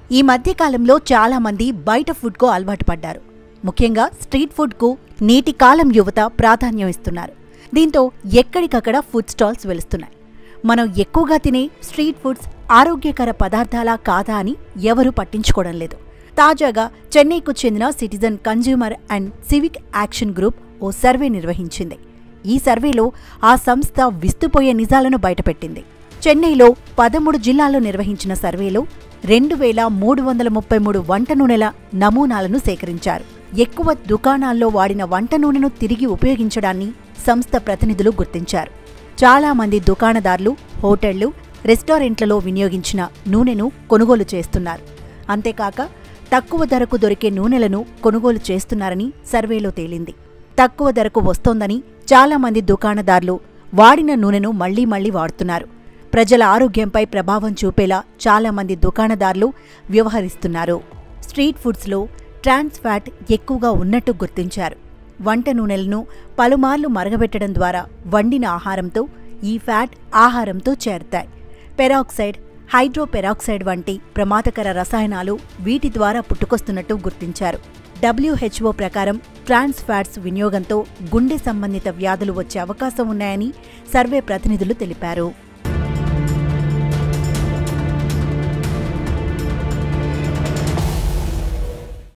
ఈ మధ్య కాలంలో చాలా మంది బయట ఫుడ్కు అలవాటు పడ్డారు ముఖ్యంగా స్ట్రీట్ ఫుడ్కు నేటి కాలం యువత ప్రాధాన్యం ఇస్తున్నారు దీంతో ఎక్కడికక్కడ ఫుడ్ స్టాల్స్ వెలుస్తున్నాయి మనం ఎక్కువగా తినే స్ట్రీట్ ఫుడ్స్ ఆరోగ్యకర పదార్థాలా కాదా అని ఎవరూ పట్టించుకోవడం లేదు తాజాగా చెన్నైకు చెందిన citizen consumer and civic action group ఓ సర్వే నిర్వహించింది ఈ సర్వేలో ఆ సంస్థ విస్తుపోయే నిజాలను బయటపెట్టింది చెన్నైలో పదమూడు జిల్లాల్లో నిర్వహించిన సర్వేలో రెండు వేల మూడు వందల ముప్పై మూడు వంట నూనెల నమూనాలను సేకరించారు ఎక్కువ దుకాణాల్లో వాడిన వంట నూనెను తిరిగి ఉపయోగించడాన్ని సంస్థ ప్రతినిధులు గుర్తించారు చాలా మంది దుకాణదారులు హోటళ్లు రెస్టారెంట్లలో వినియోగించిన నూనెను కొనుగోలు చేస్తున్నారు అంతేకాక తక్కువ ధరకు దొరికే నూనెలను కొనుగోలు చేస్తున్నారని సర్వేలో తేలింది తక్కువ ధరకు వస్తోందని చాలా మంది దుకాణదారులు వాడిన నూనెను మళ్లీ మళ్లీ వాడుతున్నారు ప్రజల ఆరోగ్యంపై ప్రభావం చూపేలా చాలా మంది దుకాణదారులు వ్యవహరిస్తున్నారు స్ట్రీట్ ఫుడ్స్లో ట్రాన్స్ ఫ్యాట్ ఎక్కువగా ఉన్నట్టు గుర్తించారు వంట నూనెలను పలుమార్లు మరగబెట్టడం ద్వారా వండిన ఆహారంతో ఈ ఫ్యాట్ ఆహారంతో చేరుతాయి పెరాక్సైడ్ హైడ్రోపెరాక్సైడ్ వంటి ప్రమాదకర రసాయనాలు వీటి ద్వారా పుట్టుకొస్తున్నట్టు గుర్తించారు డబ్ల్యూహెచ్ఓ ప్రకారం ట్రాన్స్ ఫ్యాట్స్ వినియోగంతో గుండె సంబంధిత వ్యాధులు వచ్చే అవకాశం ఉన్నాయని సర్వే ప్రతినిధులు తెలిపారు